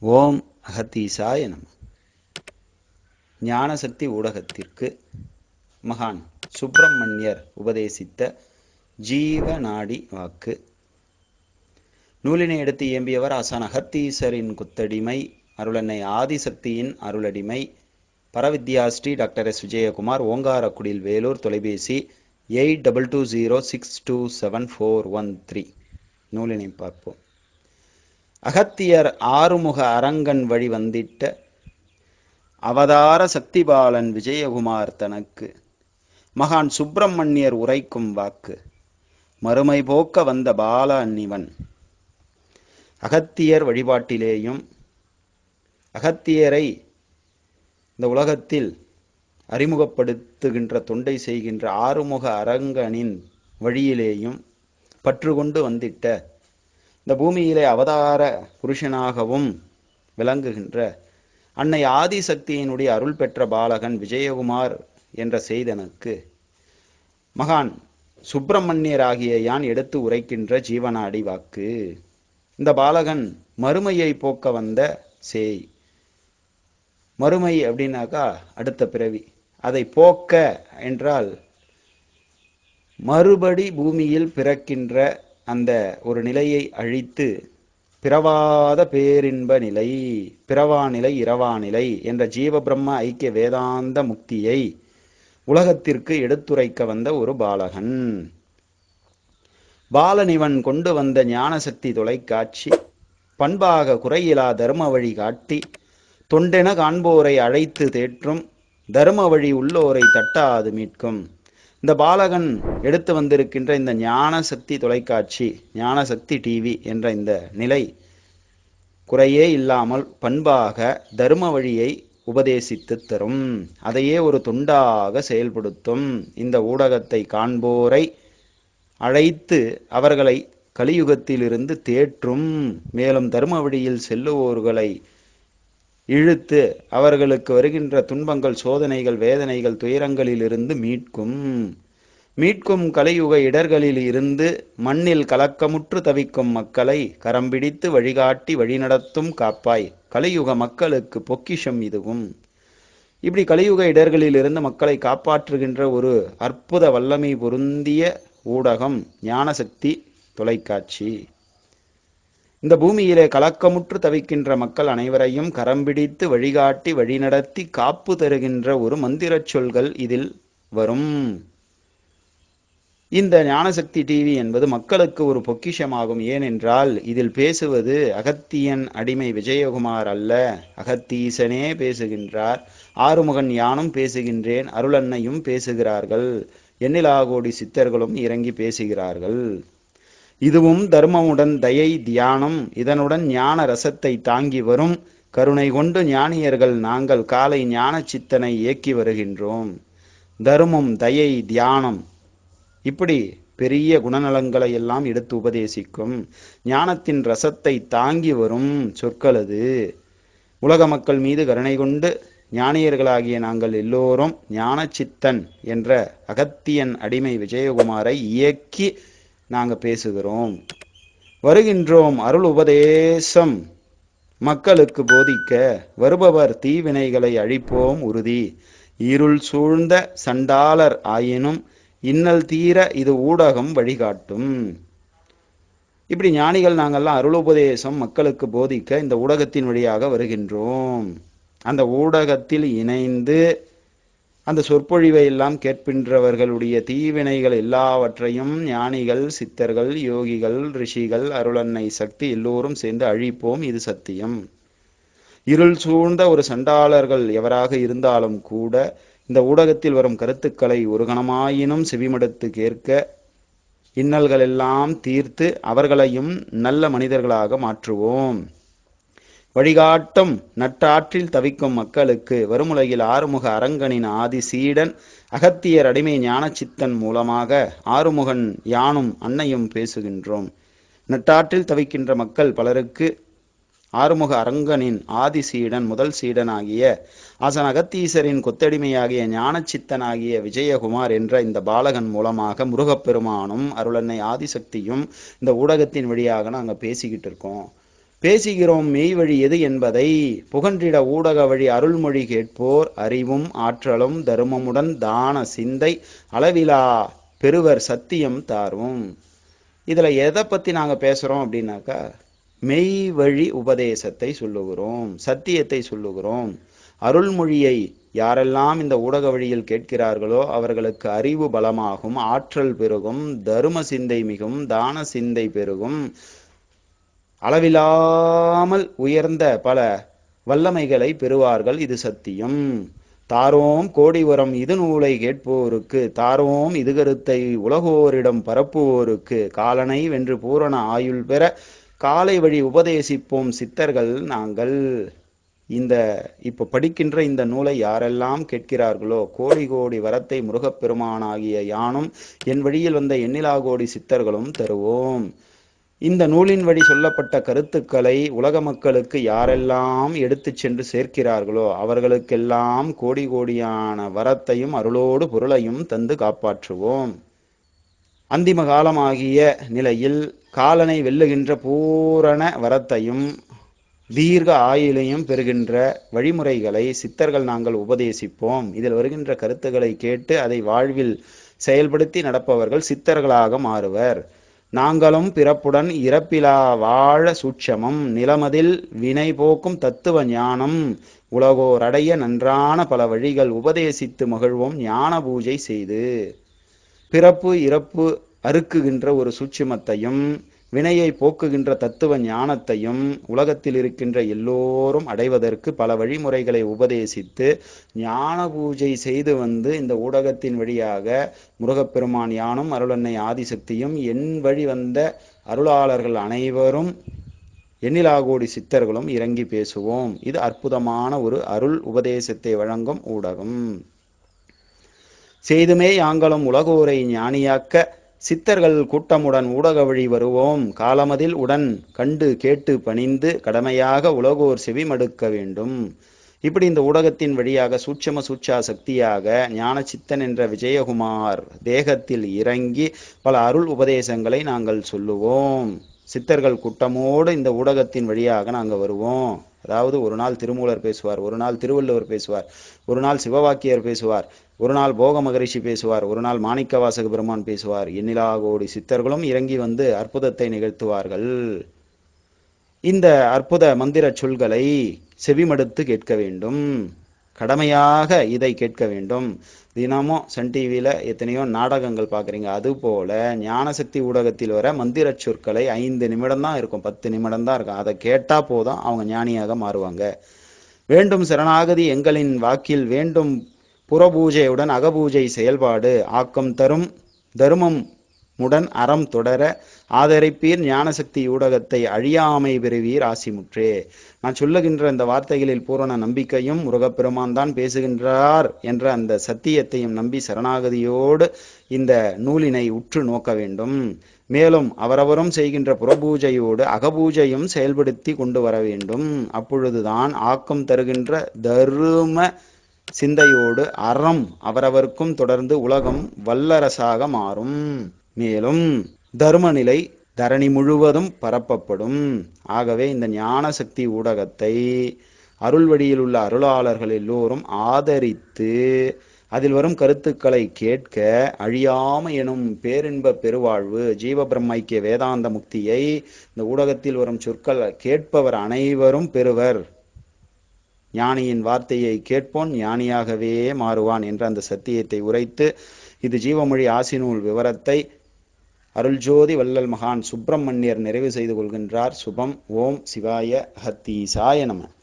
ஓம் அகத்தீசாய நம ஞானசக்தி ஊடகத்திற்கு மகான் சுப்பிரமணியர் உபதேசித்த ஜீவநாடி வாக்கு நூலினை எடுத்து இயம்பியவர் ஆசான் அகத்தீசரின் குத்தடிமை அருளன்னை ஆதிசக்தியின் அருளடிமை பரவித்யா ஸ்ரீ டாக்டர் எஸ் விஜயகுமார் ஓங்காரக்குடில் வேலூர் தொலைபேசி eight double two zero six two seven four one three நூலினை பார்ப்போம் அகத்தியர் ஆறுமுக அரங்கன் வழி வந்திட்ட அவதார சக்திபாலன் விஜயகுமார் தனக்கு மகான் சுப்பிரமணியர் உரைக்கும் வாக்கு மறுமை போக்க வந்த பால அன்னிவன் அகத்தியர் வழிபாட்டிலேயும் அகத்தியரை இந்த உலகத்தில் அறிமுகப்படுத்துகின்ற தொண்டை செய்கின்ற ஆறுமுக அரங்கனின் வழியிலேயும் பற்று கொண்டு வந்திட்ட இந்த பூமியிலே அவதார புருஷனாகவும் விளங்குகின்ற அன்னை ஆதிசக்தியினுடைய அருள் பெற்ற பாலகன் விஜயகுமார் என்ற செய்தனுக்கு மகான் சுப்பிரமணியராகிய யான் எடுத்து உரைக்கின்ற ஜீவனாடி வாக்கு இந்த பாலகன் மறுமையை போக்க வந்த சேய் மறுமை அப்படின்னாக்கா அடுத்த பிறவி அதை போக்க என்றால் மறுபடி பூமியில் பிறக்கின்ற அந்த ஒரு நிலையை அழித்து பிறவாத பேரின்ப நிலை பிறவா நிலை இரவா நிலை என்ற ஜீவ பிரம்ம ஐக்கிய வேதாந்த முக்தியை உலகத்திற்கு எடுத்துரைக்க வந்த ஒரு பாலகன் பாலனிவன் கொண்டு வந்த ஞானசக்தி தொலைக்காட்சி பண்பாக குறையிலா தர்ம வழி காட்டி தொண்டென காண்போரை அழைத்து தேற்றும் தர்ம வழி உள்ளோரை தட்டாது மீட்கும் இந்த பாலகன் எடுத்து வந்திருக்கின்ற இந்த ஞானசக்தி தொலைக்காட்சி ஞானசக்தி டிவி என்ற இந்த நிலை குறையே இல்லாமல் பண்பாக தர்ம வழியை உபதேசித்து தரும் அதையே ஒரு துண்டாக செயல்படுத்தும் இந்த ஊடகத்தை காண்போரை அழைத்து அவர்களை கலியுகத்திலிருந்து தேற்றும் மேலும் தர்ம வழியில் செல்லுவோர்களை இழுத்து அவர்களுக்கு வருகின்ற துன்பங்கள் சோதனைகள் வேதனைகள் துயரங்களிலிருந்து மீட்கும் மீட்கும் கலியுக இடர்களில் இருந்து மண்ணில் கலக்கமுற்று தவிக்கும் மக்களை கரம் பிடித்து வழிகாட்டி வழிநடத்தும் காப்பாய் கலியுக மக்களுக்கு பொக்கிஷம் இதுவும் இப்படி கலியுக இடர்களில் இருந்து மக்களை காப்பாற்றுகின்ற ஒரு அற்புத வல்லமை பொருந்திய ஊடகம் ஞானசக்தி தொலைக்காட்சி இந்த பூமியிலே கலக்கமுற்று தவிக்கின்ற மக்கள் அனைவரையும் கரம் பிடித்து வழிகாட்டி வழிநடத்தி காப்பு தருகின்ற ஒரு மந்திரச் சொல்கள் இதில் வரும் இந்த ஞானசக்தி டிவி என்பது மக்களுக்கு ஒரு பொக்கிஷமாகும் ஏனென்றால் இதில் பேசுவது அகத்தியன் அடிமை விஜயகுமார் அல்ல அகத்தீசனே பேசுகின்றார் ஆறுமுகன் யானும் பேசுகின்றேன் அருளன்னையும் பேசுகிறார்கள் எண்ணிலாகோடி சித்தர்களும் இறங்கி பேசுகிறார்கள் இதுவும் தர்மமுடன் தயை தியானம் இதனுடன் ஞான ரசத்தை தாங்கி வரும் கருணை கொண்டு ஞானியர்கள் நாங்கள் காலை ஞான சித்தனை இயக்கி வருகின்றோம் தர்மம் தயை தியானம் இப்படி பெரிய குணநலங்களை எல்லாம் எடுத்து உபதேசிக்கும் ஞானத்தின் ரசத்தை தாங்கி வரும் சொற்களது உலக மக்கள் மீது கருணை கொண்டு ஞானியர்களாகிய நாங்கள் எல்லோரும் ஞானச்சித்தன் என்ற அகத்தியன் அடிமை விஜயகுமாரை இயக்கி நாங்க பேசுகிறோம் வருகின்றோம் அருள் உபதேசம் மக்களுக்கு போதிக்க வருபவர் தீவினைகளை அழிப்போம் உறுதி இருள் சூழ்ந்த சண்டாளர் ஆயினும் இன்னல் தீர இது ஊடகம் வழிகாட்டும் இப்படி ஞானிகள் நாங்கள்லாம் அருளுபதேசம் மக்களுக்கு போதிக்க இந்த ஊடகத்தின் வழியாக வருகின்றோம் அந்த ஊடகத்தில் இணைந்து அந்த சொற்பொழிவை எல்லாம் கேட்கின்றவர்களுடைய தீவினைகள் எல்லாவற்றையும் ஞானிகள் சித்தர்கள் யோகிகள் ரிஷிகள் அருளன்னை சக்தி எல்லோரும் சேர்ந்து அழிப்போம் இது சத்தியம் இருள் சூழ்ந்த ஒரு சண்டாளர்கள் எவராக இருந்தாலும் கூட இந்த ஊடகத்தில் வரும் கருத்துக்களை ஒரு கணமாயினும் செவிமடுத்து கேட்க இன்னல்கள் எல்லாம் தீர்த்து அவர்களையும் நல்ல மனிதர்களாக மாற்றுவோம் வழிகாட்டும் நட்டாற்றில் தவிக்கும் மக்களுக்கு வருமுலகில் ஆறுமுக அரங்கனின் ஆதி சீடன் அகத்தியர் அடிமை ஞானச்சித்தன் மூலமாக ஆறுமுகன் யானும் அன்னையும் பேசுகின்றோம் நட்டாற்றில் தவிக்கின்ற மக்கள் பலருக்கு ஆறுமுக அரங்கனின் ஆதி சீடன் முதல் சீடனாகிய ஆசன் அகத்தீசரின் கொத்தடிமையாகிய ஞானச்சித்தனாகிய விஜயகுமார் என்ற இந்த பாலகன் மூலமாக முருகப்பெருமானும் அருளன்னை ஆதிசக்தியும் இந்த ஊடகத்தின் வழியாக நாங்கள் பேசிக்கிட்டு இருக்கோம் பேசுகிறோம் மெய்வழி எது என்பதை புகன்றிட ஊடக வழி அருள்மொழி கேட்போர் அறிவும் ஆற்றலும் தருமமுடன் தான சிந்தை அளவிலா பெருவர் சத்தியம் தாரும் இதுல எதை பத்தி நாங்க பேசுறோம் அப்படின்னாக்கா மெய் வழி உபதேசத்தை சொல்லுகிறோம் சத்தியத்தை சொல்லுகிறோம் அருள்மொழியை யாரெல்லாம் இந்த ஊடக வழியில் கேட்கிறார்களோ அவர்களுக்கு அறிவு பலமாகும் ஆற்றல் பெருகும் தரும சிந்தை மிகும் தான சிந்தை பெருகும் அளவிலாமல் உயர்ந்த பல வல்லமைகளை பெறுவார்கள் இது சத்தியம் தாரோம் கோடி உரம் இது நூலை கேட்போருக்கு தாரோம் இது கருத்தை உலகோரிடம் பரப்புவோருக்கு காலனை வென்று பூரண ஆயுள் பெற காலை வழி உபதேசிப்போம் சித்தர்கள் நாங்கள் இந்த இப்ப படிக்கின்ற இந்த நூலை யாரெல்லாம் கேட்கிறார்களோ கோடி கோடி வரத்தை முருகப்பெருமானாகிய யானும் என் வழியில் வந்த எண்ணிலா கோடி சித்தர்களும் தருவோம் இந்த நூலின் வழி சொல்லப்பட்ட கருத்துக்களை உலக மக்களுக்கு யாரெல்லாம் எடுத்துச் சென்று சேர்க்கிறார்களோ அவர்களுக்கெல்லாம் கோடி கோடியான வரத்தையும் அருளோடு பொருளையும் தந்து காப்பாற்றுவோம் அந்திம காலமாகிய நிலையில் காலனை வெல்லுகின்ற பூரண வரத்தையும் தீர்க்க ஆயுளையும் பெறுகின்ற வழிமுறைகளை சித்தர்கள் நாங்கள் உபதேசிப்போம் இதில் வருகின்ற கருத்துக்களை கேட்டு அதை வாழ்வில் செயல்படுத்தி நடப்பவர்கள் சித்தர்களாக மாறுவர் நாங்களும் பிறப்புடன் இறப்பிலா வாழ சூட்சமம் நிலமதில் வினை போக்கும் தத்துவ ஞானம் உலகோர் அடைய நன்றான பல வழிகள் உபதேசித்து மகிழ்வோம் ஞான பூஜை செய்து பிறப்பு இறப்பு அறுக்குகின்ற ஒரு சூட்சுமத்தையும் வினையை போக்குகின்ற தத்துவ ஞானத்தையும் உலகத்தில் இருக்கின்ற எல்லோரும் அடைவதற்கு பல வழிமுறைகளை உபதேசித்து ஞான பூஜை செய்து வந்து இந்த ஊடகத்தின் வழியாக முருகப்பெருமான் யானும் அருளன்னை ஆதிசக்தியும் என் வழி வந்த அருளாளர்கள் அனைவரும் எண்ணிலாகோடி சித்தர்களும் இறங்கி பேசுவோம் இது அற்புதமான ஒரு அருள் உபதேசத்தை வழங்கும் ஊடகம் செய்துமே யாங்களும் உலகோரை ஞானியாக்க சித்தர்கள் கூட்டமுடன் ஊடக வழி வருவோம் காலமதில் உடன் கண்டு கேட்டு பணிந்து கடமையாக உலகோர் செவிமடுக்க வேண்டும் இப்படி இந்த ஊடகத்தின் வழியாக சூட்சம சூட்சா சக்தியாக ஞான சித்தன் என்ற விஜயகுமார் தேகத்தில் இறங்கி பல அருள் உபதேசங்களை நாங்கள் சொல்லுவோம் சித்தர்கள் கூட்டமோடு இந்த ஊடகத்தின் வழியாக நாங்கள் வருவோம் அதாவது ஒரு நாள் திருமூலர் பேசுவார் ஒரு நாள் திருவள்ளுவர் பேசுவார் ஒரு நாள் சிவவாக்கியர் பேசுவார் ஒரு நாள் போக மகரிஷி பேசுவார் ஒரு நாள் மாணிக்கவாசக பெருமான் பேசுவார் எண்ணிலா கோடி சித்தர்களும் இறங்கி வந்து அற்புதத்தை நிகழ்த்துவார்கள் இந்த அற்புத மந்திர சொல்களை செவிமடுத்து கேட்க வேண்டும் கடமையாக இதை கேட்க வேண்டும் தினமும் சன் டிவியில் எத்தனையோ நாடகங்கள் பார்க்குறீங்க அதுபோல ஞானசக்தி ஊடகத்தில் வர மந்திர சொற்களை ஐந்து நிமிடம் தான் இருக்கும் பத்து நிமிடம் தான் இருக்கும் அதை கேட்டால் போதும் அவங்க ஞானியாக மாறுவாங்க வேண்டும் சரணாகதி எங்களின் வாக்கில் வேண்டும் புறபூஜையுடன் அகபூஜை செயல்பாடு ஆக்கம் தரும் தருமம் முடன் அறம் தொடர ஆதரிப்பீர் ஞானசக்தி ஊடகத்தை அழியாமை பெறுவீர் ஆசிமுற்றே நான் சொல்லுகின்ற இந்த வார்த்தைகளில் பூரண நம்பிக்கையும் முருகப்பெருமான் தான் பேசுகின்றார் என்ற அந்த சத்தியத்தையும் நம்பி சரணாகதியோடு இந்த நூலினை உற்று நோக்க வேண்டும் மேலும் அவரவரும் செய்கின்ற புறபூஜையோடு அகபூஜையும் செயல்படுத்தி கொண்டு வர வேண்டும் அப்பொழுதுதான் ஆக்கம் தருகின்ற தரும சிந்தையோடு அறம் அவரவர்க்கும் தொடர்ந்து உலகம் வல்லரசாக மாறும் மேலும் தர்மநிலை தரணி முழுவதும் பரப்பப்படும் ஆகவே இந்த ஞான சக்தி ஊடகத்தை அருள் வழியில் உள்ள அருளாளர்கள் எல்லோரும் ஆதரித்து அதில் வரும் கருத்துக்களை கேட்க அழியாமை எனும் பேரின்ப பெருவாழ்வு ஜீவ பிரம்மைக்கிய வேதாந்த முக்தியை இந்த ஊடகத்தில் வரும் சொற்கள் கேட்பவர் அனைவரும் பெறுவர் ஞானியின் வார்த்தையை கேட்போன் ஞானியாகவே மாறுவான் என்ற அந்த சத்தியத்தை உரைத்து இது ஜீவமொழி ஆசினூல் விவரத்தை அருள்ஜோதி வள்ளல் மகான் சுப்பிரமணியர் நிறைவு செய்து கொள்கின்றார் சுபம் ஓம் சிவாய ஹத்தீசாய நம